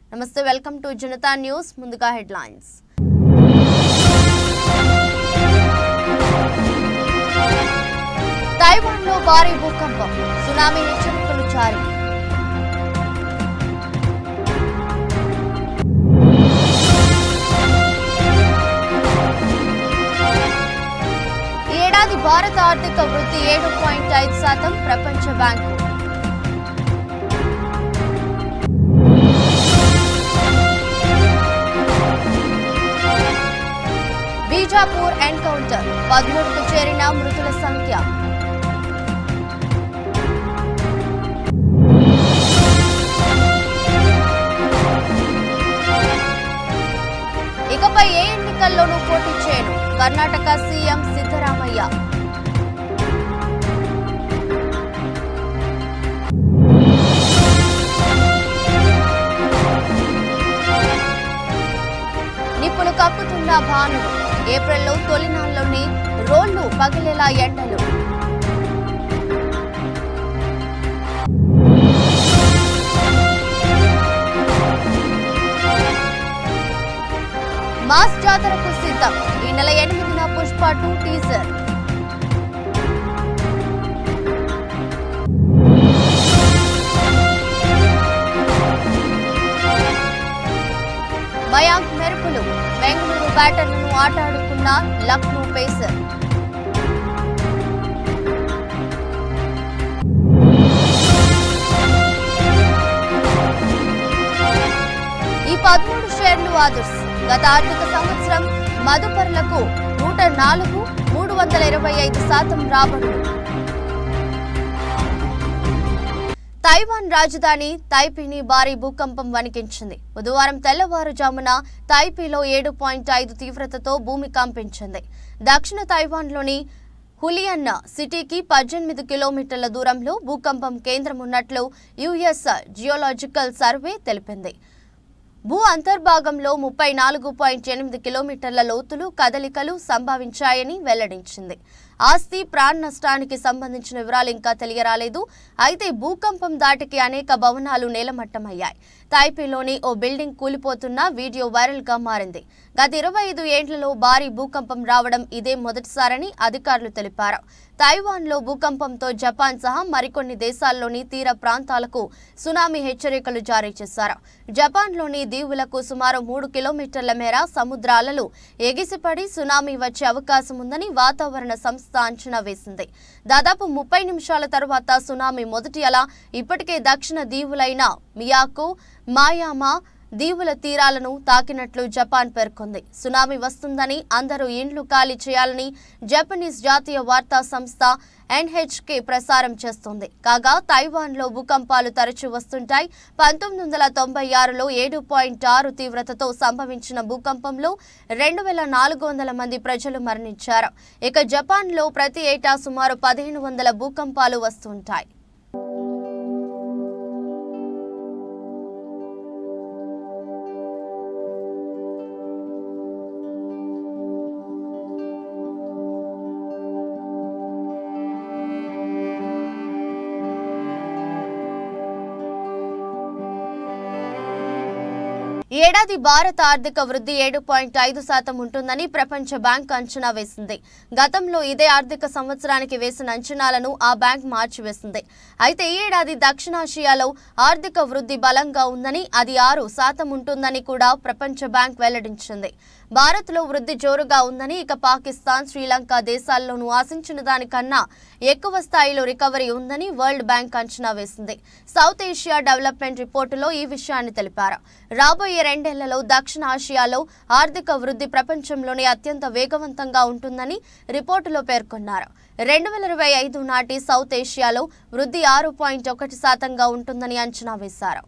నమస్తే welcome to Janata news ముందుగా headlines తైవాన్లో భారీ భూకంపం సునామీ హెచ్చరికలు జారీ ఈ ఏడాది భారత ఆర్థిక వృద్ధి ఏడు పాయింట్ ఐదు శాతం ప్రపంచ బ్యాంకు బీజాపూర్ ఎన్కౌంటర్ పదమూడుకు చేరిన మృతుల సంఖ్య ఇకపై ఏ ఎన్నికల్లోనూ పోటీ చేయను కర్ణాటక సీఎం సిద్ధరామయ్య నిప్పులు కక్కుతున్న భానుడు ఏప్రిల్లో తొలినాల్లోని రోళ్లు పగిలేలా ఎండలు మాస్ జాతరకు సిద్ధం ఈ నెల ఎనిమిదిన పుష్ప టూ టీజర్ మయాంక్ మెరుపులు బెంగళూరు బ్యాటర్లను ఆటాడుకున్న లక్నో పేసర్ ఈ పదమూడు షేర్లు ఆదర్శ్ గత ఆర్థిక సంవత్సరం మదుపరులకు నూట నాలుగు మూడు వందల ఇరవై ఐదు శాతం రాబడులు తైవాన్ రాజధాని తైపీని భారీ భూకంపం వణికించింది బుధవారం తెల్లవారుజామున తైపీలో ఏడు పాయింట్ ఐదు తీవ్రతతో భూమి కంపించింది దక్షిణ తైవాన్లోని హులియన్ సిటీకి పద్దెనిమిది కిలోమీటర్ల దూరంలో భూకంపం కేంద్రం ఉన్నట్లు యుఎస్ జియోలాజికల్ సర్వే తెలిపింది భూ అంతర్భాగంలో ముప్పై నాలుగు పాయింట్ ఎనిమిది కిలోమీటర్ల లోతులు కదలికలు సంభవించాయని వెల్లడించింది ఆస్తి ప్రాణ నష్టానికి సంబంధించిన వివరాలు ఇంకా తెలియరాలేదు అయితే భూకంపం దాటికి అనేక భవనాలు నేలమట్టమయ్యాయి తాయిపీలోని ఓ బిల్డింగ్ కూలిపోతున్న వీడియో వైరల్ గా మారింది గత ఇరవై ఐదు ఏండ్లలో భారీ భూకంపం రావడం ఇదే మొదటిసారని అధికారులు తెలిపారు తైవాన్లో భూకంపంతో జపాన్ సహా మరికొన్ని దేశాల్లోని తీర ప్రాంతాలకు సునామీ హెచ్చరికలు జారీ చేశారు జపాన్లోని దీవులకు సుమారు మూడు కిలోమీటర్ల మేర సముద్రాలలో ఎగిసిపడి సునామీ వచ్చే అవకాశం ఉందని వాతావరణ సంస్థ అంచనా వేసింది దాదాపు ముప్పై నిమిషాల తర్వాత సునామీ మొదటి అల ఇప్పటికే దక్షిణ దీవులైన మియాకు మాయామా దీవుల తీరాలను తాకినట్లు జపాన్ పేర్కొంది సునామీ వస్తుందని అందరూ ఇండ్లు ఖాళీ చేయాలని జపనీస్ జాతీయ వార్తా సంస్థ ఎన్హెచ్కే ప్రసారం చేస్తుంది కాగా తైవాన్లో భూకంపాలు తరచూ వస్తుంటాయి పంతొమ్మిది వందల తొంభై ఆరులో ఏడు పాయింట్ ఆరు తీవ్రతతో సంభవించిన భూకంపంలో రెండు వేల నాలుగు వందల మంది ప్రజలు మరణించారు ఇక జపాన్లో ప్రతి ఏటా సుమారు పదిహేను వందల భూకంపాలు వస్తుంటాయి ఈ ఏడాది భారత ఆర్థిక వృద్ధి ఏడు పాయింట్ ఐదు శాతం ఉంటుందని ప్రపంచ బ్యాంక్ అంచనా వేసింది గతంలో ఇదే ఆర్థిక సంవత్సరానికి వేసిన అంచనాలను ఆ బ్యాంక్ మార్చివేసింది అయితే ఈ ఏడాది దక్షిణాసియాలో ఆర్థిక వృద్ధి బలంగా ఉందని అది ఆరు శాతం ఉంటుందని కూడా ప్రపంచ బ్యాంక్ వెల్లడించింది భారత్లో వృద్ధి జోరుగా ఉందని ఇక పాకిస్తాన్ శ్రీలంక దేశాల్లోనూ ఆశించిన దానికన్నా ఎక్కువ స్థాయిలో రికవరీ ఉందని వరల్డ్ బ్యాంక్ అంచనా వేసింది సౌత్ ఏషియా డెవలప్మెంట్ రిపోర్టులో ఈ విషయాన్ని తెలిపారు రాబోయే రెండేళ్లలో దక్షిణ ఆసియాలో ఆర్థిక వృద్ధి ప్రపంచంలోనే అత్యంత వేగవంతంగా ఉంటుందని రిపోర్టులో పేర్కొన్నారు రెండు వేల ఇరవై ఐదు నాటి సౌత్ ఏషియాలో వృద్ధి ఆరు పాయింట్ ఒకటి శాతంగా ఉంటుందని అంచనా వేశారు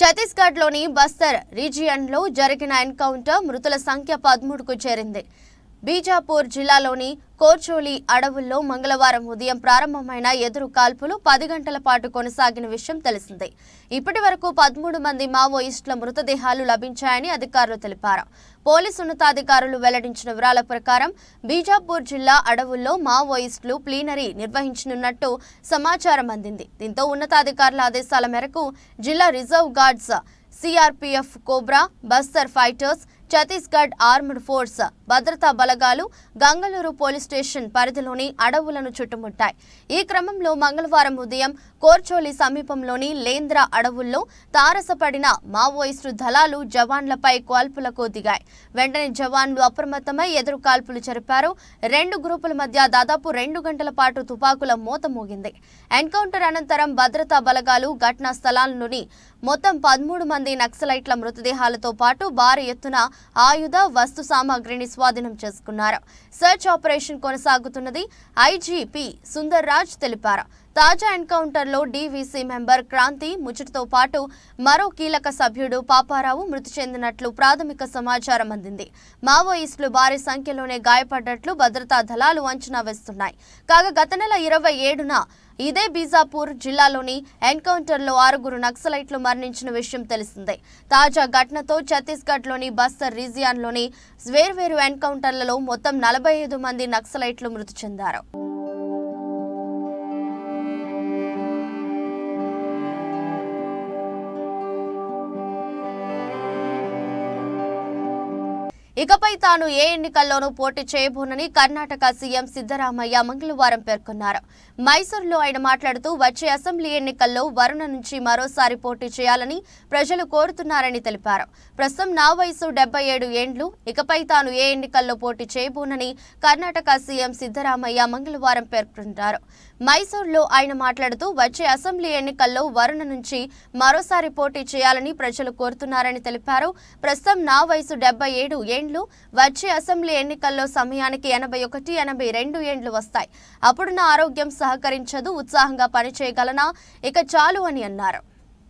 ఛత్తీస్గఢ్లోని బస్తర్ రీజియన్లో జరిగిన ఎన్కౌంటర్ మృతుల సంఖ్య పదమూడుకు చేరింది బీజాపూర్ జిల్లాలోని కోర్చోలి అడవుల్లో మంగళవారం ఉదయం ప్రారంభమైన ఎదురు కాల్పులు పది గంటల పాటు కొనసాగిన విషయం తెలిసిందే ఇప్పటి వరకు పదమూడు మంది మావోయిస్టుల మృతదేహాలు లభించాయని అధికారులు తెలిపారు పోలీసు ఉన్నతాధికారులు వెల్లడించిన వివరాల ప్రకారం బీజాపూర్ జిల్లా అడవుల్లో మావోయిస్టులు ప్లీనరీ నిర్వహించనున్నట్టు సమాచారం అందింది దీంతో ఉన్నతాధికారుల ఆదేశాల మేరకు జిల్లా reserve guards CRPF cobra Bastar fighters Chhattisgarh armed force భద్రతా బలగాలు గంగలూరు పోలీస్ స్టేషన్ పరిధిలోని అడవులను చుట్టుముట్టాయి ఈ క్రమంలో మంగళవారం ఉదయం కోర్చోలి సమీపంలోని లేంద్ర అడవుల్లో తారసపడిన మావోయిస్టు దళాలు జవాన్లపై కాల్పులకు దిగాయి వెంటనే జవాన్లు అప్రమత్తమై ఎదురు కాల్పులు జరిపారు రెండు గ్రూపుల మధ్య దాదాపు రెండు గంటల పాటు తుపాకుల మోత మోగింది ఎన్కౌంటర్ అనంతరం భద్రతా బలగాలు ఘటనా స్థలాల్లోని మొత్తం పదమూడు మంది నక్సలైట్ల మృతదేహాలతో పాటు భారీ ఎత్తున ఆయుధ వస్తు సామాగ్రిని స్వాధీనం చేసుకున్నారు సెర్చ్ ఆపరేషన్ కొనసాగుతున్నది ఐజీపీ సుందర్ రాజ్ తెలిపారు తాజా ఎన్కౌంటర్లో డీవీసీ మెంబర్ క్రాంతి ముచ్చటతో పాటు మరో కీలక సభ్యుడు పాపారావు మృతి చెందినట్లు ప్రాథమిక సమాచారం అందింది మావోయిస్టులు భారీ సంఖ్యలోనే గాయపడ్డట్లు భద్రతా దళాలు అంచనా వేస్తున్నాయి కాగా గత నెల ఇరవై ఏడున ఇదే బీజాపూర్ జిల్లాలోని ఎన్కౌంటర్లో ఆరుగురు నక్సలైట్లు మరణించిన విషయం తెలిసిందే తాజా ఘటనతో ఛత్తీస్గఢ్లోని బస్తర్ రీజియాన్లోని వేర్వేరు ఎన్కౌంటర్లలో మొత్తం నలభై ఐదు మంది నక్సలైట్లు మృతి చెందారు ఇకపై తాను ఏ ఎన్నికల్లోనూ పోటీ చేయబోనని కర్ణాటక సీఎం సిద్దరామయ్య మంగళవారం పేర్కొన్నారు మైసూరులో ఆయన మాట్లాడుతూ వచ్చే అసెంబ్లీ ఎన్నికల్లో వరుణ నుంచి మరోసారి పోటీ చేయాలని ప్రజలు కోరుతున్నారని తెలిపారు ప్రస్తుతం నా వయసు డెబ్బై ఏడు ఏండ్లు ఇకపై తాను ఏ ఎన్నికల్లో పోటీ చేయబోనని కర్ణాటక సీఎం సిద్దరామయ్య మంగళవారం పేర్కొన్నారు మైసూరులో ఆయన మాట్లాడుతూ వచ్చే అసెంబ్లీ ఎన్నికల్లో వరుణ నుంచి మరోసారి పోటీ చేయాలని ప్రజలు కోరుతున్నారని తెలిపారు ప్రస్తుతం నా వయసు డెబ్బై ఏడు ఏండ్లు వచ్చే అసెంబ్లీ ఎన్నికల్లో సమయానికి ఎనభై ఒకటి ఎనభై రెండు ఏండ్లు వస్తాయి అప్పుడు నా ఆరోగ్యం సహకరించదు ఉత్సాహంగా పనిచేయగలనా ఇక చాలు అని అన్నారు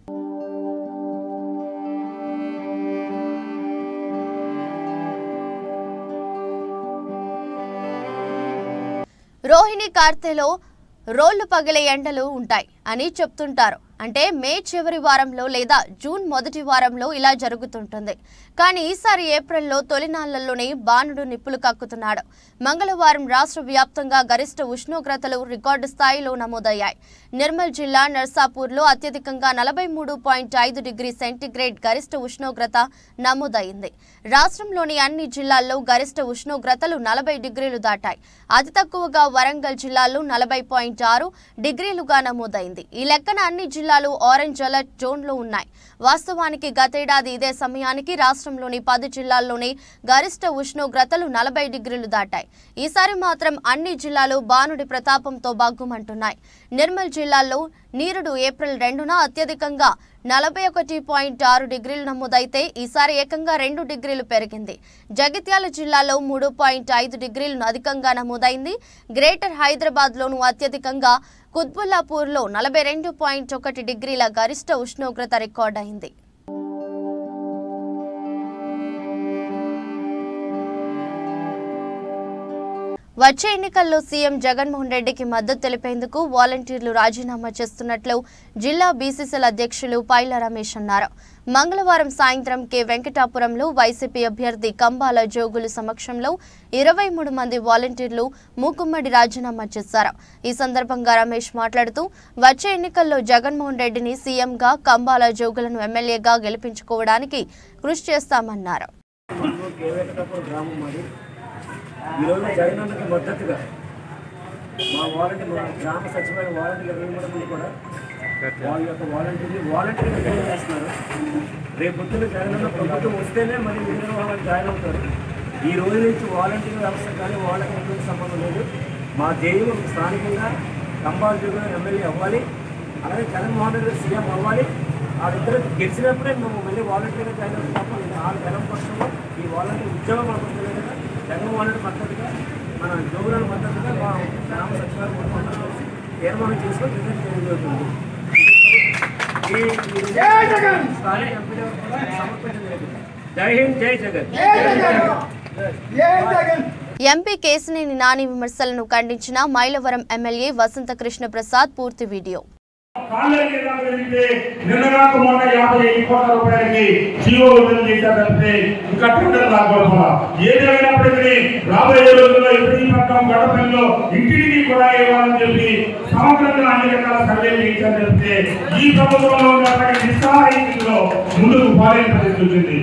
రోహిణి కార్తెలో రోళ్లు పగిలే ఎండలు ఉంటాయి అని చెప్తుంటారు అంటే మే చివరి వారంలో లేదా జూన్ మొదటి వారంలో ఇలా జరుగుతుంటుంది కానీ ఈసారి ఏప్రిల్లో తొలినాళ్లలోనే బాణుడు నిప్పులు కక్కుతున్నాడు మంగళవారం రాష్ట్ర వ్యాప్తంగా గరిష్ట ఉష్ణోగ్రతలు రికార్డు స్థాయిలో నమోదయ్యాయి నిర్మల్ జిల్లా నర్సాపూర్లో అత్యధికంగా నలభై మూడు పాయింట్ ఐదు డిగ్రీ సెంటీగ్రేడ్ గరిష్ట ఉష్ణోగ్రత నమోదైంది రాష్ట్రంలోని అన్ని జిల్లాల్లో గరిష్ట ఉష్ణోగ్రతలు నలభై డిగ్రీలు దాటాయి అతి తక్కువగా వరంగల్ జిల్లాలో నలభై పాయింట్ ఆరు డిగ్రీలుగా నమోదైంది ఈ లెక్కన అన్ని జిల్లాలు ఆరెంజ్ అలర్ట్ జోన్లో ఉన్నాయి వాస్తవానికి గతేడాది ఇదే సమయానికి రాష్ట్రంలోని పది జిల్లాల్లోనే గరిష్ట ఉష్ణోగ్రతలు నలభై డిగ్రీలు దాటాయి ఈసారి మాత్రం అన్ని జిల్లాలు బానుడి ప్రతాపంతో బాగుమంటున్నాయి నిర్మల్ జిల్లాలో నీరుడు ఏప్రిల్ రెండున అత్యధికంగా నలభై ఒకటి పాయింట్ ఆరు డిగ్రీలు నమోదైతే ఈసారి ఏకంగా రెండు డిగ్రీలు పెరిగింది జగిత్యాల జిల్లాలో మూడు పాయింట్ ఐదు డిగ్రీలు అధికంగా నమోదైంది గ్రేటర్ హైదరాబాద్లోనూ అత్యధికంగా కుత్బుల్లాపూర్లో నలభై రెండు పాయింట్ ఒకటి డిగ్రీల గరిష్ట ఉష్ణోగ్రత రికార్డైంది వచ్చే ఎన్నికల్లో సీఎం జగన్మోహన్ రెడ్డికి మద్దతు తెలిపేందుకు వాలంటీర్లు రాజీనామా చేస్తున్నట్లు జిల్లా బీసీసీల అధ్యక్షులు పైల రమేష్ అన్నారు మంగళవారం సాయంత్రం కె వెంకటాపురంలో వైసీపీ అభ్యర్థి కంబాల జోగులు సమక్షంలో ఇరవై మూడు మంది వాలంటీర్లు మూకుమ్మడి రాజీనామా చేశారు ఈ సందర్భంగా రమేష్ మాట్లాడుతూ వచ్చే ఎన్నికల్లో జగన్మోహన్ రెడ్డిని సీఎంగా కంబాల జోగులను ఎమ్మెల్యేగా గెలిపించుకోవడానికి కృషి చేస్తామన్నారు మండలంలో కే వెంకటాపురం గ్రామం మాది ఈరోజు జగనన్నకి మద్దతుగా మా వాలంటీర్ మా గ్రామ సచివాలయ వాలంటీర్లు ఇరవై మూడు మంది కూడా వాళ్ళ యొక్క వాలంటీర్లు వాలంటీర్లు జాయిన్ చేస్తున్నారు రేపు పొద్దున్న జగనన్న ప్రభుత్వం వస్తేనే మరి మిగిలిన వాళ్ళు జాయిన్ అవుతారు ఈ రోజు నుంచి వాలంటీర్ వ్యవస్థ కానీ వాళ్ళకి ఎటువంటి సంబంధం లేదు మా ధ్యేయం స్థానికంగా కంబాల్ జగన్ ఎమ్మెల్యే అవ్వాలి అలాగే జగన్మోహన్ రెడ్డి గారు సీఎం అవ్వాలి వాళ్ళిద్దరు గెలిచినప్పుడే మేము మళ్ళీ వాలంటీర్గా జాయిన్ అవుతాం తప్ప నాలుగు జనం పక్షంలో ఈ వాలంటీర్ ఉద్యోగం మనకు తెలియదుగా జగన్మోహన్ రెడ్డి మద్దతుగా మన జోగులను మద్దతుగా మా గ్రామ సచివాలయం మొత్తం అందరూ కలిసి తీర్మానం చేసుకొని రిజల్ట్ చేయడం జరుగుతుంది ఈ ఈ స్థానిక ఎంపీ సమర్పించడం జరుగుతుంది జై హింద్ జై జగన్ జై జగన్ ఎంపీ కేసినేని నాని విమర్శలను ఖండించిన మైలవరం ఎమ్మెల్యే వసంత కృష్ణ ప్రసాద్ పూర్తి వీడియో కాలేజీ ఎలా జరిగితే నిన్నగాక మొన్న యాభై ఐదు కోట్ల రూపాయలకి జీవో విడుదల చేశారు తప్పితే ఇంకా టెండర్ రాకపోవడం ఏదేమైనప్పటికీ రాబోయే రోజుల్లో ఇబ్రహీంపట్నం గడపల్లిలో ఇంటికి కూడా ఇవ్వాలని చెప్పి సమగ్రంగా అన్ని రకాల సర్వేలు చేశారు తప్పితే ఈ ప్రభుత్వంలో ఉన్నటువంటి నిస్సహాయంలో ముందుకు పోలేని పరిస్థితి వచ్చింది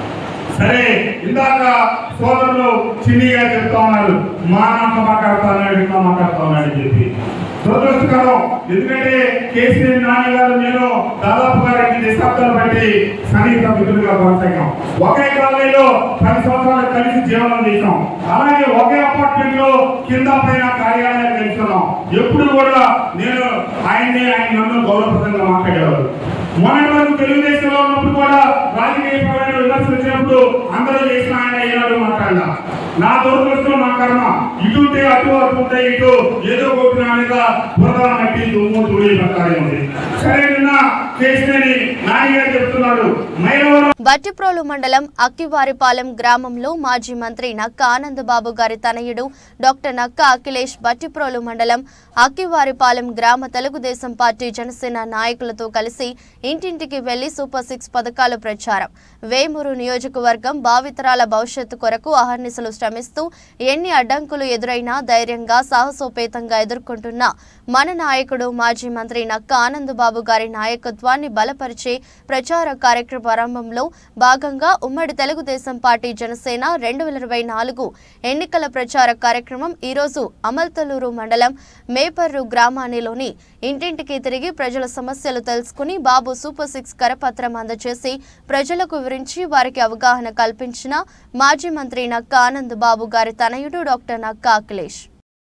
సరే ఇందాక సోదరులు చిన్నిగా చెప్తా ఉన్నారు మా నాన్న మాట్లాడుతా ఉన్నాడు ఇట్లా మాట్లాడుతా ఉన్నాడు అని చెప్పి దురదృష్టకరం ఎందుకంటే కేసీఆర్ నాని గారు నేను దాదాపుగా రెండు దశాబ్దాలు బట్టి సన్నిహిత మిత్రులుగా కొనసాగాం ఒకే కాలనీలో పది సంవత్సరాలు కలిసి జీవనం చేశాం అలాగే ఒకే అపార్ట్మెంట్ లో కింద పైన కార్యాలయాలు కలిస్తున్నాం ఎప్పుడు కూడా నేను ఆయన్ని ఆయన నన్ను గౌరవప్రదంగా మాట్లాడేవారు మొన్నటి వరకు తెలుగుదేశంలో ఉన్నప్పుడు కూడా రాజకీయపరమైన విమర్శలు వచ్చినప్పుడు అందరూ చేసిన ఆయన ఈనాడు మాట్లాడాల నా దురదృష్టం నా కర్మ ఇటు ఉంటే అటు అటు ఉంటే ఇటు ఏదో ఒకటి నా మీద బురద మట్టి దుమ్ము ధూళి పట్టాలి ఉంది సరే నిన్న కేసీని నాని గారు చెప్తున్నాడు మైలవరం బట్టిప్రోలు మండలం అక్కివారిపాలెం గ్రామంలో మాజీ మంత్రి నక్క ఆనందబాబు గారి తనయుడు డాక్టర్ నక్క అఖిలేష్ బట్టిప్రోలు మండలం అక్కివారిపాలెం గ్రామ తెలుగుదేశం పార్టీ జనసేన నాయకులతో కలిసి ఇంటింటికి వెళ్లి సూపర్ సిక్స్ పథకాలు ప్రచారం వేమూరు నియోజకవర్గం భావితరాల భవిష్యత్తు కొరకు అహర్నిశలు శ్రమిస్తూ ఎన్ని అడ్డంకులు ఎదురైనా ధైర్యంగా సాహసోపేతంగా ఎదుర్కొంటున్న మన నాయకుడు మాజీ మంత్రి నక్క ఆనందబాబు గారి నాయకత్వాన్ని బలపరిచే ప్రచార కార్యక్రమ ప్రారంభంలో భాగంగా ఉమ్మడి తెలుగుదేశం పార్టీ జనసేన రెండు వేల ఇరవై నాలుగు ఎన్నికల ప్రచార కార్యక్రమం ఈరోజు అమల్తలూరు మండలం మేపర్రు గ్రామానిలోని ఇంటింటికి తిరిగి ప్రజల సమస్యలు తెలుసుకుని బాబు సూపర్ సిక్స్ కరపత్రం అందజేసి ప్రజలకు వివరించి వారికి అవగాహన కల్పించిన మాజీ మంత్రి నక్క ఆనంద్ బాబు గారి తనయుడు డాక్టర్ నక్క అఖిలేష్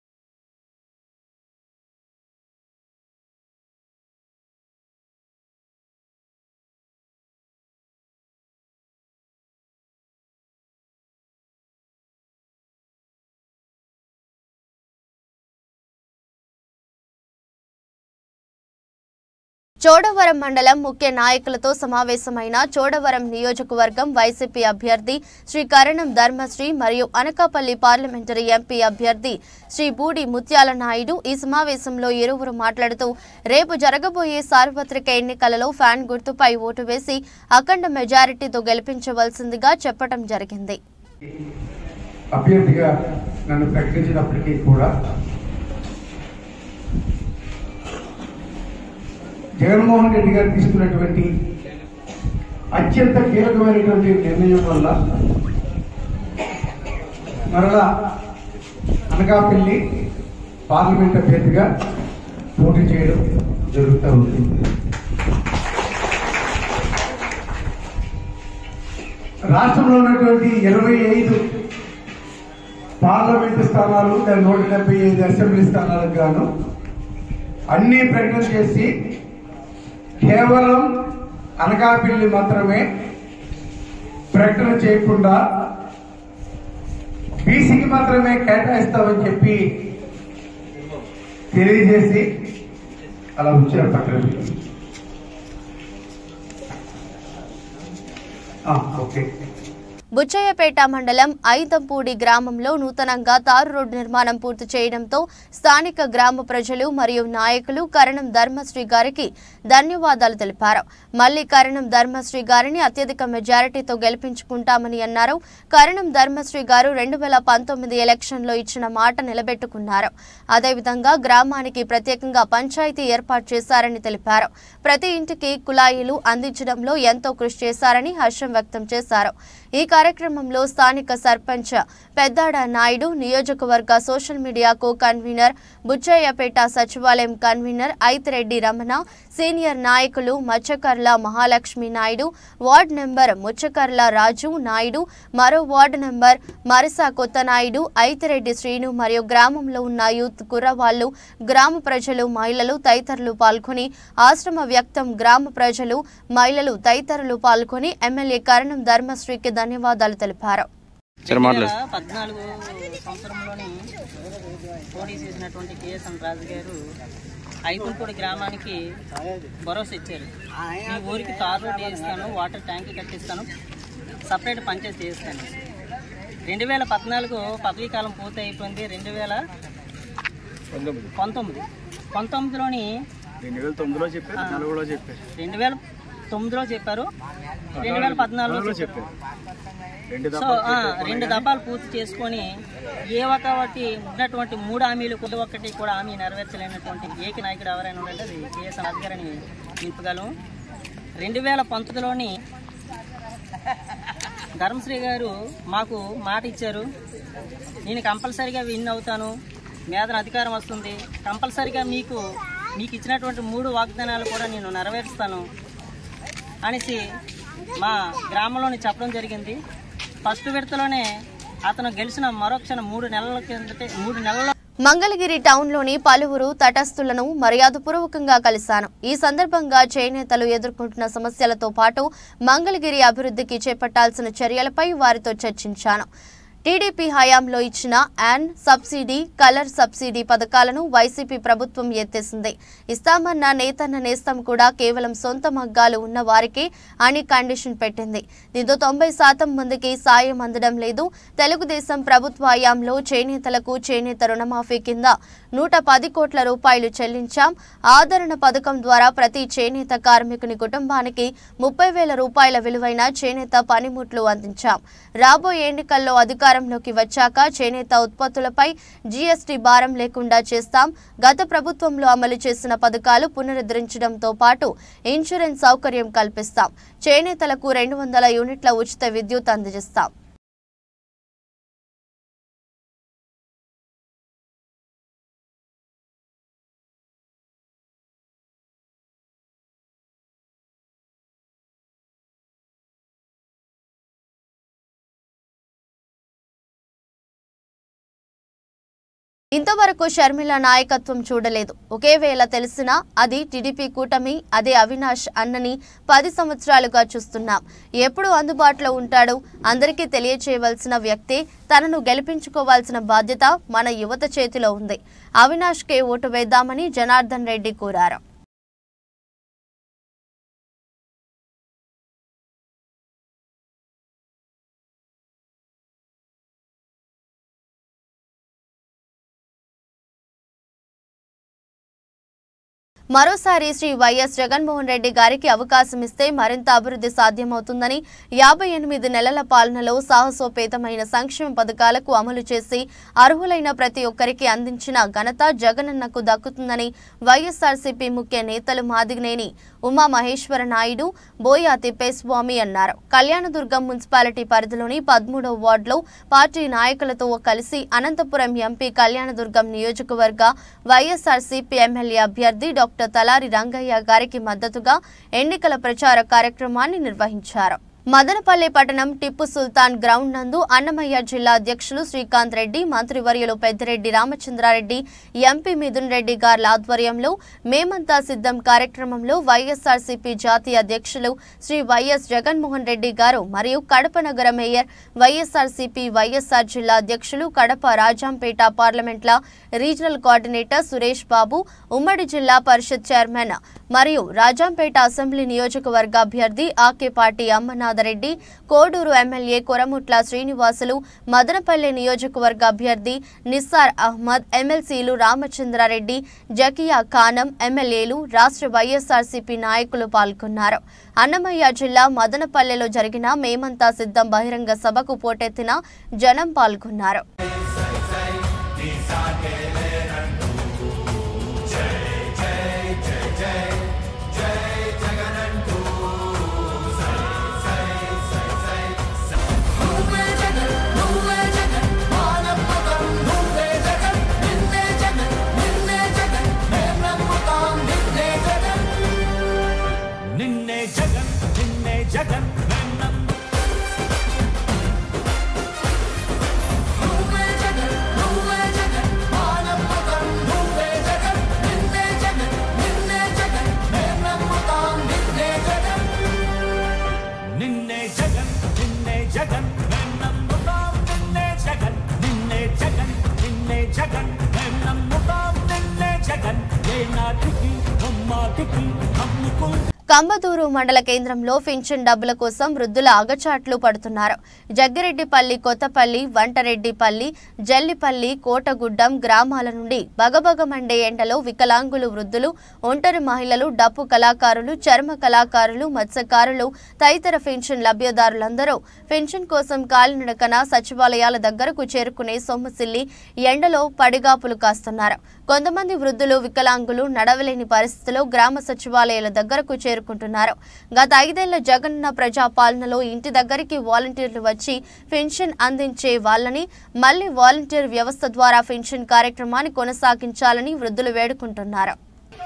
చోడవరం మండలం ముఖ్య నాయకులతో సమావేశమైన చోడవరం నియోజకవర్గం వైసీపీ అభ్యర్థి శ్రీ కరణం ధర్మశ్రీ మరియు అనకాపల్లి పార్లమెంటరీ ఎంపీ అభ్యర్థి శ్రీ బూడి ముత్యాల నాయుడు ఈ సమావేశంలో ఇరువురు మాట్లాడుతూ రేపు జరగబోయే సార్వత్రిక ఎన్నికలలో ఫ్యాన్ గుర్తుపై ఓటు వేసి అఖండ మెజారిటీతో గెలిపించవలసిందిగా చెప్పడం జరిగింది అభ్యర్థిగా నన్ను ప్రకటించినప్పటికీ కూడా జగన్మోహన్ రెడ్డి గారు తీసుకున్నటువంటి అత్యంత కీలకమైనటువంటి నిర్ణయం వల్ల మరలా అనకాపల్లి పార్లమెంట్ అభ్యర్థిగా పోటీ చేయడం జరుగుతూ ఉంటుంది రాష్ట్రంలో ఉన్నటువంటి ఇరవై ఐదు పార్లమెంటు స్థానాలు దాని నూట డెబ్బై ఐదు అసెంబ్లీ స్థానాలకు గాను అన్ని ప్రకటన చేసి కేవలం అనకాపల్లి మాత్రమే ప్రకటన చేయకుండా బీసీకి మాత్రమే కేటాయిస్తామని చెప్పి తెలియజేసి అలా ఉంచారు పక్కన ఓకే బుచ్చయ్యపేట మండలం ఐతంపూడి గ్రామంలో నూతనంగా తారు రోడ్డు నిర్మాణం పూర్తి చేయడంతో స్థానిక గ్రామ ప్రజలు మరియు నాయకులు కరణం ధర్మశ్రీ గారికి ధన్యవాదాలు తెలిపారు మళ్లీ కరణం ధర్మశ్రీ గారిని అత్యధిక మెజారిటీతో గెలిపించుకుంటామని అన్నారు కరణం ధర్మశ్రీ గారు రెండు వేల పంతొమ్మిది ఎలక్షన్లో ఇచ్చిన మాట నిలబెట్టుకున్నారు అదేవిధంగా గ్రామానికి ప్రత్యేకంగా పంచాయతీ ఏర్పాటు చేశారని తెలిపారు ప్రతి ఇంటికి కుళాయిలు అందించడంలో ఎంతో కృషి చేశారని హర్షం వ్యక్తం చేశారు ఈ కార్యక్రమంలో స్థానిక సర్పంచ్ పెద్దాడ నాయుడు నియోజకవర్గ social media co convener Buchayyapeta సచివాలయం కన్వీనర్ ఐతిరెడ్డి రమణ సీనియర్ నాయకులు మచ్చకర్ల మహాలక్ష్మి నాయుడు వార్డ్ నెంబర్ ముచ్చకర్ల రాజు నాయుడు మరో వార్డు నెంబర్ మరిసా కొత్తనాయుడు ఐతిరెడ్డి శ్రీను మరియు గ్రామంలో ఉన్న యూత్ కుర్రవాళ్లు గ్రామ ప్రజలు మహిళలు తదితరులు పాల్గొని ఆశ్రమ వ్యక్తం గ్రామ ప్రజలు మహిళలు తదితరులు పాల్గొని ఎమ్మెల్యే కరణం ధర్మశ్రీకి ధన్యవాదాలు తెలిపారు సరే మాట్లాడు రెండు వేల పద్నాలుగు సంవత్సరంలోని పోటీ చేసినటువంటి కేఎస్ఎన్ రాజు గారు ఐకుంపూడి గ్రామానికి భరోసా ఇచ్చారు ఈ ఊరికి తార్ రోడ్ వేయిస్తాను వాటర్ ట్యాంక్ కట్టిస్తాను సపరేట్ పంచాయతీ చేస్తాను రెండు వేల పద్నాలుగు పదవీ కాలం పూర్తి అయిపోయింది రెండు వేల పంతొమ్మిది పంతొమ్మిది పంతొమ్మిదిలోని రెండు వేల తొమ్మిదిలో చెప్పారు నలుగులో చెప్పారు రెండు వేల తొమ్మిదిలో చెప్పారు రెండు వేల పద్నాలుగులో చెప్పారు రెండు సో ఆ, రెండు దఫాలు పూర్తి చేసుకొని ఏ ఒకటి ఉన్నటువంటి మూడు హామీలు కొద్ది ఒక్కటి కూడా హామీ నెరవేర్చలేనటువంటి ఏక నాయకుడు ఎవరైనా ఉండంటే అది కేఎస్ రాజు గారని నింపగలం రెండు వేల పంతొమ్మిదిలోని ధర్మశ్రీ గారు మాకు మాట ఇచ్చారు నేను కంపల్సరీగా విన్ అవుతాను మీదన అధికారం వస్తుంది కంపల్సరీగా మీకు మీకు ఇచ్చినటువంటి మూడు వాగ్దానాలు కూడా నేను నెరవేరుస్తాను అనేసి మా గ్రామంలోని చెప్పడం జరిగింది ఫస్ట్ విడతలోనే అతను గెలిచిన మరొక్షణం మూడు నెలల కిందటే మూడు నెలల మంగళగిరి టౌన్లోని పలువురు తటస్థులను మర్యాదపూర్వకంగా కలిశాను ఈ సందర్భంగా చేనేతలు ఎదుర్కొంటున్న సమస్యలతో పాటు మంగళగిరి అభివృద్ధికి చేపట్టాల్సిన చర్యలపై వారితో చర్చించాను టీడీపీ హయాంలో ఇచ్చిన యాన్ సబ్సిడీ కలర్ సబ్సిడీ పథకాలను వైసీపీ ప్రభుత్వం ఎత్తేసింది ఇస్తామన్న నేతన్న నేస్తం కూడా కేవలం సొంత మగ్గాలు ఉన్న వారికి అని కండిషన్ పెట్టింది దీంతో తొంభై శాతం మందికి సాయం అందడం లేదు తెలుగుదేశం ప్రభుత్వ హయాంలో చేనేతలకు చేనేత రుణమాఫీ కింద నూట పది కోట్ల రూపాయలు చెల్లించాం ఆదరణ పథకం ద్వారా ప్రతి చేనేత కార్మికుని కుటుంబానికి ముప్పై వేల రూపాయల విలువైన చేనేత పనిముట్లు అందించాం రాబోయే ఎన్నికల్లో అధికారంలోకి వచ్చాక చేనేత ఉత్పత్తులపై జీఎస్టీ భారం లేకుండా చేస్తాం గత ప్రభుత్వంలో అమలు చేసిన పథకాలు పునరుద్ధరించడంతో పాటు ఇన్సూరెన్స్ సౌకర్యం కల్పిస్తాం చేనేతలకు రెండు వందల యూనిట్ల ఉచిత విద్యుత్ అందజేస్తాం ఇంతవరకు షర్మిల నాయకత్వం చూడలేదు ఒకే వేళ తెలిసినా అది టీడీపీ కూటమి అదే అవినాష్ అన్నని పది సంవత్సరాలుగా చూస్తున్నాం ఎప్పుడు అందుబాటులో ఉంటాడు అందరికీ తెలియచేయవలసిన వ్యక్తే తనను గెలిపించుకోవాల్సిన బాధ్యత మన యువత చేతిలో ఉంది అవినాష్కే ఓటు వేద్దామని జనార్దన్ రెడ్డి కోరారు మరోసారి శ్రీ వైఎస్ జగన్మోహన్ రెడ్డి గారికి అవకాశం ఇస్తే మరింత అభివృద్ధి సాధ్యమవుతుందని యాభై ఎనిమిది నెలల పాలనలో సాహసోపేతమైన సంక్షేమ పథకాలకు అమలు చేసి అర్హులైన ప్రతి ఒక్కరికి అందించిన ఘనత జగనన్నకు దక్కుతుందని వైఎస్ఆర్సీపీ ముఖ్య నేతలు మాదిగినేని ఉమా మహేశ్వర నాయుడు బోయా తిప్పేస్వామి అన్నారు కళ్యాణదుర్గం మున్సిపాలిటీ పరిధిలోని పదమూడవ వార్డులో పార్టీ నాయకులతో కలిసి అనంతపురం ఎంపీ కళ్యాణదుర్గం నియోజకవర్గ వైఎస్ఆర్సీపీ ఎమ్మెల్యే అభ్యర్థి డాక్టర్ తలారి రంగయ్య గారికి మద్దతుగా ఎన్నికల ప్రచార కార్యక్రమాన్ని నిర్వహించారు మదనపల్లి పట్టణం టిప్పు సుల్తాన్ గ్రౌండ్ నందు అన్నమయ్య జిల్లా అధ్యక్షులు శ్రీకాంత్ రెడ్డి మంత్రివర్యులు పెద్దిరెడ్డి రామచంద్రారెడ్డి ఎంపీ మిథున్ రెడ్డి గార్ల ఆధ్వర్యంలో మేమంతా సిద్ధం కార్యక్రమంలో వైఎస్ఆర్సీపీ జాతీయ అధ్యక్షులు శ్రీ వైఎస్ జగన్మోహన్ రెడ్డి గారు మరియు కడప నగర మేయర్ వైఎస్ఆర్సీపీ వైఎస్ఆర్ జిల్లా అధ్యక్షులు కడప రాజాంపేట పార్లమెంట్ల రీజనల్ కోఆర్డినేటర్ సురేష్ బాబు ఉమ్మడి జిల్లా పరిషత్ చైర్మన్ మరియు రాజాంపేట అసెంబ్లీ నియోజకవర్గ అభ్యర్థి ఆకేపాటి అమ్మనాథరెడ్డి కోడూరు ఎమ్మెల్యే కొరముట్ల శ్రీనివాసులు మదనపల్లి నియోజకవర్గ అభ్యర్థి నిస్సార్ అహ్మద్ ఎమ్మెల్సీలు రామచంద్రారెడ్డి జకియా ఖానం ఎమ్మెల్యేలు రాష్ట్ర వైఎస్ఆర్సీపీ నాయకులు పాల్గొన్నారు అన్నమయ్య జిల్లా మదనపల్లెలో జరిగిన మేమంతా సిద్ధం బహిరంగ సభకు పోటెత్తిన జనం పాల్గొన్నారు నిన్నే జగన్ నిన్నే జగన్ మేం నిన్నే జగన్ నిన్నే జగన్ మేం నమ్ముతాం నిన్నే జగన్ నిన్నే జగన్ నిన్నే జగన్ మేం నమ్ముతాం నిన్నే జగన్ ఏ నాటికి అమ్మాటికి నమ్ముకుంటాం కంబదూరు మండల కేంద్రంలో పింఛన్ డబ్బుల కోసం వృద్ధుల అగచాట్లు పడుతున్నారు జగ్గిరెడ్డిపల్లి కొత్తపల్లి వంటరెడ్డిపల్లి జల్లిపల్లి కోటగుడ్డం గ్రామాల నుండి బగబగమండే ఎండలో వికలాంగులు వృద్ధులు ఒంటరి మహిళలు డప్పు కళాకారులు చర్మ కళాకారులు మత్స్యకారులు తదితర పెన్షన్ లబ్ధిదారులందరూ పెన్షన్ కోసం కాలినడకన సచివాలయాల దగ్గరకు చేరుకునే సొమ్మసిల్లి ఎండలో పడిగాపులు కాస్తున్నారు కొంతమంది వృద్ధులు వికలాంగులు నడవలేని పరిస్థితిలో గ్రామ సచివాలయాల దగ్గరకు చేరుకుంటున్నారు గత ఐదేళ్ల జగనన్న ప్రజా పాలనలో ఇంటి దగ్గరికి వాలంటీర్లు వచ్చి పెన్షన్ అందించే వాళ్ళని మళ్లీ వాలంటీర్ వ్యవస్థ ద్వారా పెన్షన్ కార్యక్రమాన్ని కొనసాగించాలని వృద్ధులు వేడుకుంటున్నారు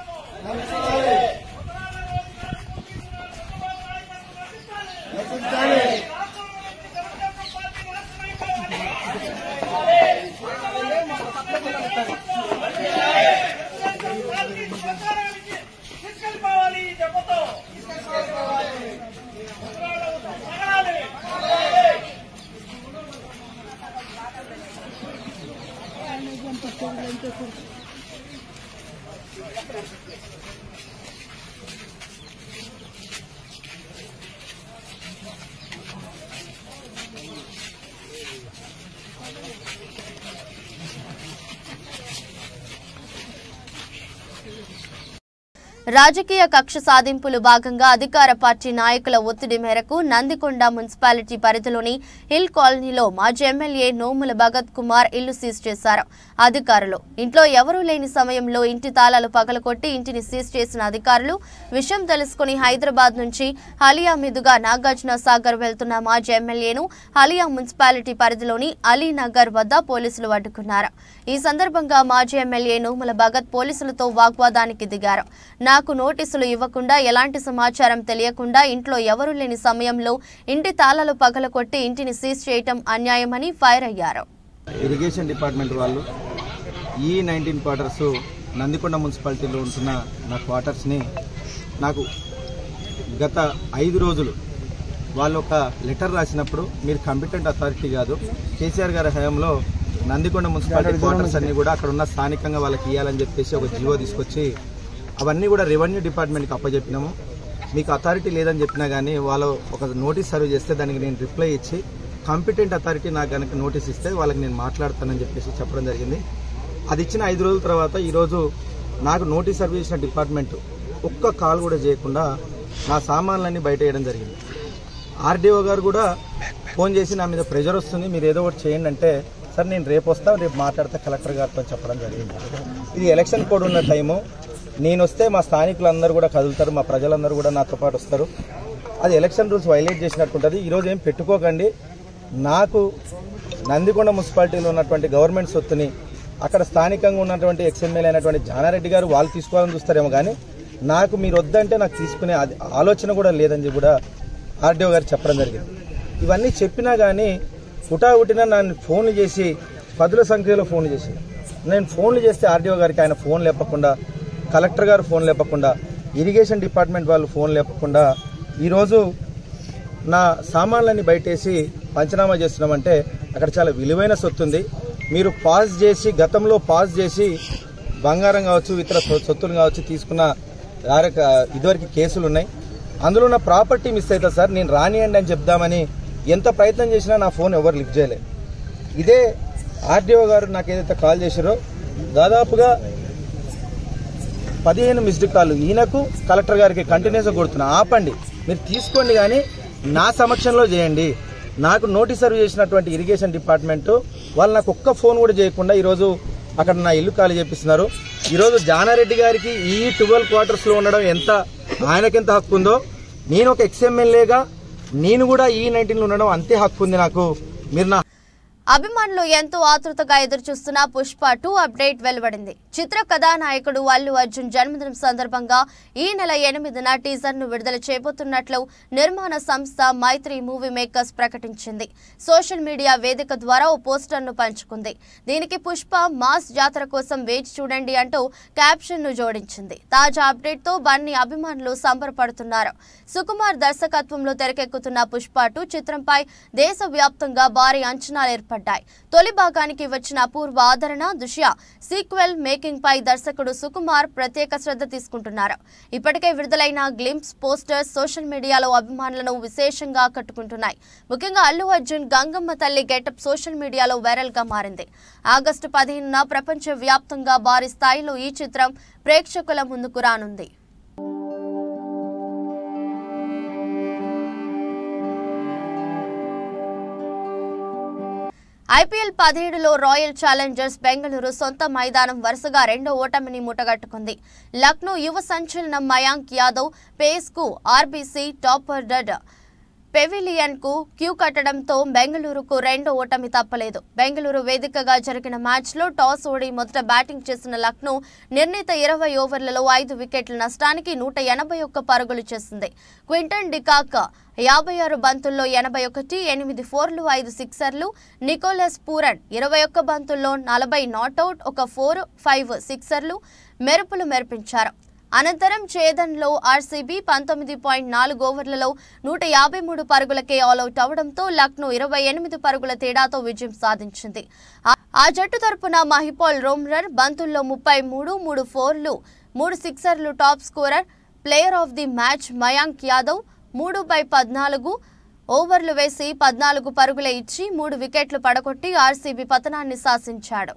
రాజకీయ కక్ష సాధింపులు భాగంగా అధికార పార్టీ నాయకుల ఒత్తిడి మేరకు నందికొండ మున్సిపాలిటీ పరిధిలోని హిల్ కాలనీలో మాజీ ఎమ్మెల్యే నోముల భగత్ కుమార్ ఇల్లు సీజ్ చేశారు అధికారులు ఇంట్లో ఎవరూ లేని సమయంలో ఇంటి తాళాలు పగలకొట్టి ఇంటిని సీజ్ చేసిన అధికారులు విషయం తెలుసుకుని హైదరాబాద్ నుంచి హలియా మీదుగా నాగార్జున సాగర్ వెళ్తున్న మాజీ ఎమ్మెల్యేను హలియా మున్సిపాలిటీ పరిధిలోని అలీనగర్ వద్ద పోలీసులు అడ్డుకున్నారు ఈ సందర్భంగా మాజీ ఎమ్మెల్యే నోముల భగత్ పోలీసులతో వాగ్వాదానికి దిగారు నాకు నోటీసులు ఇవ్వకుండా ఎలాంటి సమాచారం తెలియకుండా ఇంట్లో ఎవరూ లేని సమయంలో ఇంటి తాళాలు పగలకొట్టి ఇంటిని సీజ్ చేయటం అన్యాయమని ఫైర్ అయ్యారు ఇరిగేషన్ డిపార్ట్మెంట్ వాళ్ళు ఈ నైన్టీన్ క్వార్టర్స్ నందికొండ మున్సిపాలిటీలో ఉంటున్న నా క్వార్టర్స్ని నాకు గత ఐదు రోజులు వాళ్ళు ఒక లెటర్ రాసినప్పుడు మీరు కంపిటెంట్ అథారిటీ కాదు కేసీఆర్ గారి హయాంలో నందికొండ మున్సిపాలిటీ క్వార్టర్స్ అన్ని కూడా అక్కడ ఉన్న స్థానికంగా వాళ్ళకి ఇవ్వాలని చెప్పేసి ఒక జీవో తీసుకొచ్చి అవన్నీ కూడా రెవెన్యూ డిపార్ట్మెంట్కి అప్పచెప్పినాము మీకు అథారిటీ లేదని చెప్పినా కానీ వాళ్ళు ఒక నోటీస్ సర్వ్ చేస్తే దానికి నేను రిప్లై ఇచ్చి కాంపిటెంట్ అథారిటీ నాకు కనుక నోటీస్ ఇస్తే వాళ్ళకి నేను మాట్లాడతానని చెప్పేసి చెప్పడం జరిగింది అది ఇచ్చిన ఐదు రోజుల తర్వాత ఈరోజు నాకు నోటీస్ సర్వ్ చేసిన డిపార్ట్మెంట్ ఒక్క కాల్ కూడా చేయకుండా నా సామాన్లన్నీ బయట వేయడం జరిగింది ఆర్డీఓ గారు కూడా ఫోన్ చేసి నా మీద ప్రెజర్ వస్తుంది మీరు ఏదో ఒకటి చేయండి అంటే సార్ నేను రేపు వస్తా రేపు మాట్లాడితే కలెక్టర్ గారితో చెప్పడం జరిగింది ఇది ఎలక్షన్ కోడ్ ఉన్న టైము నేను వస్తే మా స్థానికులందరూ కూడా కదులుతారు మా ప్రజలందరూ కూడా నాతో పాటు వస్తారు అది ఎలక్షన్ రూల్స్ వైలేట్ చేసినట్టుంటుంది ఈరోజు ఏం పెట్టుకోకండి నాకు నందికొండ మున్సిపాలిటీలో ఉన్నటువంటి గవర్నమెంట్ సొత్తుని అక్కడ స్థానికంగా ఉన్నటువంటి ఎక్స్ఎమ్మెల్యే అయినటువంటి జానారెడ్డి గారు వాళ్ళు తీసుకోవాలని చూస్తారేమో కానీ నాకు మీరు వద్దంటే నాకు తీసుకునే అది ఆలోచన కూడా లేదని చెప్పి కూడా ఆర్డీఓ గారు చెప్పడం జరిగింది ఇవన్నీ చెప్పినా కానీ హుటాహుటిన నన్ను ఫోన్లు చేసి పదుల సంఖ్యలో ఫోన్లు చేసి నేను ఫోన్లు చేస్తే ఆర్డీఓ గారికి ఆయన ఫోన్ లేపకుండా కలెక్టర్ గారు ఫోన్ లేపకుండా ఇరిగేషన్ డిపార్ట్మెంట్ వాళ్ళు ఫోన్ లేపకుండా ఈరోజు నా సామాన్లన్నీ బయటేసి పంచనామా చేస్తున్నామంటే అక్కడ చాలా విలువైన సొత్తు ఉంది మీరు పాస్ చేసి గతంలో పాస్ చేసి బంగారం కావచ్చు ఇతర సొ- సొత్తులు కావచ్చు తీసుకున్న దారక ఇదివరకు కేసులు ఉన్నాయి అందులో నా ప్రాపర్టీ మిస్ అవుతుంది సార్ నేను రానియండి అని చెప్దామని ఎంత ప్రయత్నం చేసినా నా ఫోన్ ఎవరు లిఫ్ట్ చేయలేదు ఇదే ఆర్డీఓ గారు నాకు ఏదైతే కాల్ చేశారో దాదాపుగా పదిహేను మిస్డ్ కాల్ ఈయనకు కలెక్టర్ గారికి కంటిన్యూస్గా కొడుతున్నా ఆపండి మీరు తీసుకోండి కానీ నా సమక్షంలో చేయండి నాకు నోటీస్ సర్వ్ చేసినటువంటి ఇరిగేషన్ డిపార్ట్మెంట్ వాళ్ళు నాకు ఒక్క ఫోన్ కూడా చేయకుండా ఈరోజు అక్కడ నా ఇల్లు ఖాళీ చేపిస్తున్నారు ఈరోజు జానారెడ్డి గారికి ఈ ట్వెల్వ్ క్వార్టర్స్లో ఉండడం ఎంత ఆయనకెంత హక్కు ఉందో నేను ఒక ఎక్స్ఎమ్మెల్యేగా నేను కూడా ఈ నైన్టీన్లో ఉండడం అంతే హక్కు ఉంది నాకు మీరు నా అభిమానులు ఎంతో ఆతృతగా ఎదురుచూస్తున్న పుష్ప టూ అప్డేట్ వెలువడింది చిత్ర కథానాయకుడు అల్లు అర్జున్ జన్మదినం సందర్భంగా ఈ నెల ఎనిమిదిన టీజర్ ను విడుదల చేయబోతున్నట్లు నిర్మాణ సంస్థ మైత్రి మూవీ మేకర్స్ ప్రకటించింది సోషల్ మీడియా వేదిక ద్వారా ఓ పోస్టర్ ను పంచుకుంది దీనికి పుష్ప మాస్ జాతర కోసం వేచి చూడండి అంటూ క్యాప్షన్ ను జోడించింది తాజా అప్డేట్ తో బన్నీ అభిమానులు సంబరపడుతున్నారు సుకుమార్ దర్శకత్వంలో తెరకెక్కుతున్న పుష్ప టూ చిత్రంపై దేశవ్యాప్తంగా భారీ అంచనాలు ఏర్పడ్డాయి పడ్డాయి తొలి భాగానికి వచ్చిన అపూర్వ ఆదరణ దృశ్య సీక్వెల్ మేకింగ్ పై దర్శకుడు సుకుమార్ ప్రత్యేక శ్రద్ధ తీసుకుంటున్నారు ఇప్పటికే విడుదలైన గ్లింప్స్ పోస్టర్స్ సోషల్ మీడియాలో అభిమానులను విశేషంగా ఆకట్టుకుంటున్నాయి ముఖ్యంగా అల్లు అర్జున్ గంగమ్మ తల్లి గెటప్ సోషల్ మీడియాలో వైరల్ గా మారింది ఆగస్టు పదిహేనున ప్రపంచ వ్యాప్తంగా భారీ స్థాయిలో ఈ చిత్రం ప్రేక్షకుల ముందుకు రానుంది ఐపీఎల్ పదిహేడులో రాయల్ ఛాలెంజర్స్ బెంగళూరు సొంత మైదానం వరుసగా రెండో ఓటమిని ముటగట్టుకుంది లక్నో యువ సంచలనం మయాంక్ యాదవ్ పేస్ కు ఆర్బీసీ టాప్ ఆర్డర్ పెవిలియన్ కు క్యూ కట్టడంతో బెంగళూరుకు రెండో ఓటమి తప్పలేదు బెంగళూరు వేదికగా జరిగిన మ్యాచ్లో టాస్ ఓడి మొదట బ్యాటింగ్ చేసిన లక్నో నిర్ణీత ఇరవై ఓవర్లలో ఐదు వికెట్ల నష్టానికి నూట ఎనభై ఒక్క పరుగులు చేసింది క్వింటన్ డికాక్ యాభై ఆరు బంతుల్లో ఎనభై ఒకటి ఎనిమిది ఫోర్లు ఐదు సిక్సర్లు నికోలస్ పూరన్ ఇరవై ఒక్క బంతుల్లో నలభై నాట్అవుట్ ఒక ఫోర్ ఫైవ్ సిక్సర్లు మెరుపులు మెరిపించారు అనంతరం ఛేదన్లో ఆర్సీబీ పంతొమ్మిది పాయింట్ నాలుగు ఓవర్లలో నూట యాభై మూడు పరుగులకే ఆల్అవుట్ అవడంతో లక్నో ఇరవై ఎనిమిది పరుగుల తేడాతో విజయం సాధించింది ఆ- ఆ జట్టు తరపున మహిపాల్ రోమ్రర్ బంతుల్లో ముప్పై మూడు మూడు ఫోర్లు మూడు సిక్సర్లు top scorer player of the match Mayank Yadav మూడు బై పద్నాలుగు ఓవర్లు వేసి పద్నాలుగు పరుగులే ఇచ్చి మూడు వికెట్లు పడగొట్టి ఆర్సీబీ పతనాన్ని శాసించాడు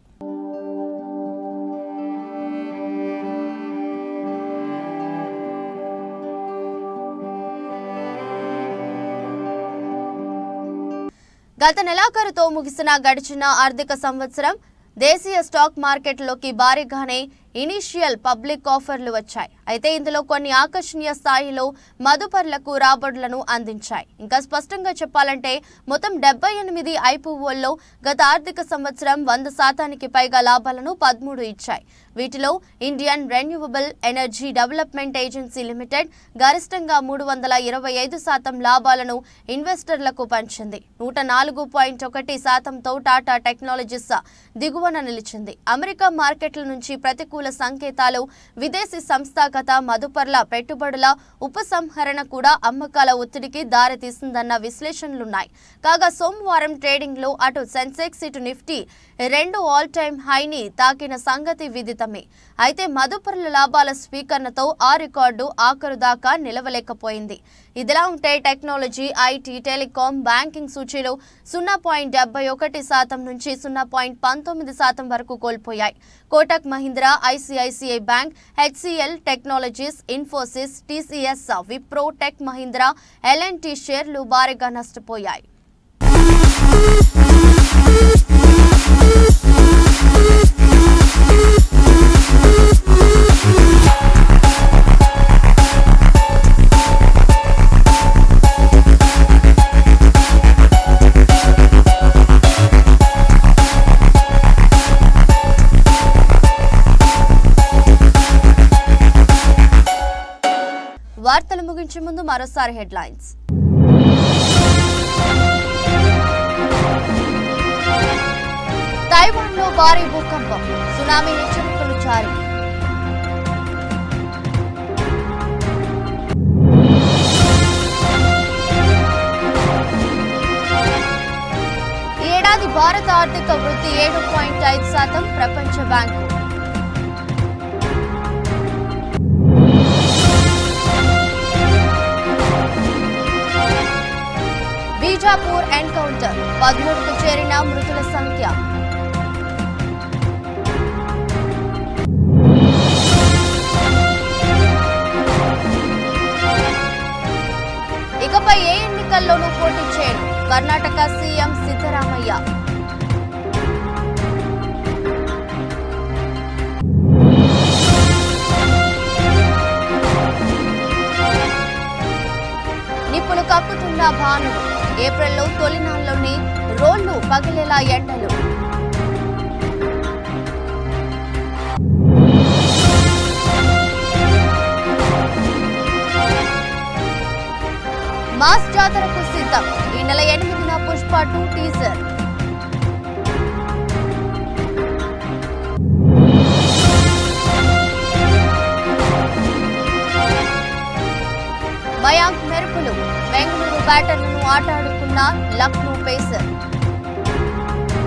గత నెలాఖరుతో ముగిసిన గడిచిన ఆర్థిక సంవత్సరం దేశీయ స్టాక్ మార్కెట్లోకి భారీగానే ఇనీషియల్ పబ్లిక్ ఆఫర్లు వచ్చాయి అయితే ఇందులో కొన్ని ఆకర్షణీయ స్థాయిలో మదుపర్లకు రాబడులను అందించాయి ఇంకా స్పష్టంగా చెప్పాలంటే మొత్తం డెబ్బై ఎనిమిది ఐపీఓల్లో గత ఆర్థిక సంవత్సరం వంద శాతానికి పైగా లాభాలను పదమూడు ఇచ్చాయి వీటిలో Indian Renewable Energy Development Agency Limited గరిష్టంగా మూడు వందల ఇరవై ఐదు శాతం లాభాలను ఇన్వెస్టర్లకు పంచింది నూట నాలుగు పాయింట్ ఒకటి శాతంతో టాటా టెక్నాలజీస్ దిగువన నిలిచింది అమెరికా మార్కెట్ల నుంచి ప్రతికూల సంకేతాలు విదేశీ సంస్థాగత మదుపర్ల పెట్టుబడుల ఉపసంహరణ కూడా అమ్మకాల ఒత్తిడికి దారితీసిందన్న విశ్లేషణలున్నాయి కాగా సోమవారం ట్రేడింగ్ లో అటు సెన్సెక్స్ ఇటు నిఫ్టీ రెండు ఆల్ టైమ్ హైని తాకిన సంగతి విదితమే అయితే మదుపర్ల లాభాల స్వీకరణతో ఆ రికార్డు ఆఖరు దాకా నిలవలేకపోయింది ఇదిలా ఉంటే టెక్నాలజీ ఐటీ టెలికాం బ్యాంకింగ్ సూచీలు సున్నా పాయింట్ డెబ్బై ఒకటి శాతం నుంచి సున్నా పాయింట్ పంతొమ్మిది శాతం వరకు కోల్పోయాయి Kotak Mahindra ICICI bank HCL technologies Infosys TCS Wipro tech Mahindra LNT షేర్లు భారీగా నష్టపోయాయి వార్తలు ముగించే ముందు మరోసారి హెడ్లైన్స్ తైవాన్లో భారీ భూకంపం సునామీ హెచ్చరికలు జారీ ఈ ఏడాది భారత ఆర్థిక వృద్ధి ఏడు పాయింట్ ఐదు శాతం ప్రపంచ బ్యాంకు బీజాపూర్ ఎన్కౌంటర్ పదమూడుకు చేరిన మృతుల సంఖ్య ఇకపై ఏ ఎన్నికల్లోనూ పోటీ చేయను కర్ణాటక సీఎం సిద్ధరామయ్య నిప్పులు కక్కుతున్న భానుడు ఏప్రిల్లో తొలినాల్లోని రోళ్లు పగిలేలా ఎండలు మాస్ జాతరకు సిద్ధం ఈ నెల ఎనిమిదిన పుష్ప టూ టీజర్ మయాంక్ మెరుపులు బెంగళూరు బ్యాటర్లను ఆటాడుకున్న లక్నో పేసర్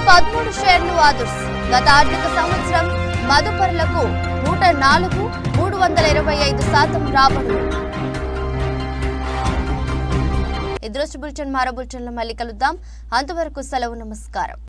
పదమూడు షేర్లు ఆదుర్స్ గత ఆర్థిక సంవత్సరం మదుపరులకు నూట నాలుగు మూడు వందల ఇరవై ఐదు శాతం రాబడులు ఈ దృష్టి బులెటిన్ మరో బులెటిన్లో మళ్ళీ కలుద్దాం అంతవరకు సెలవు నమస్కారం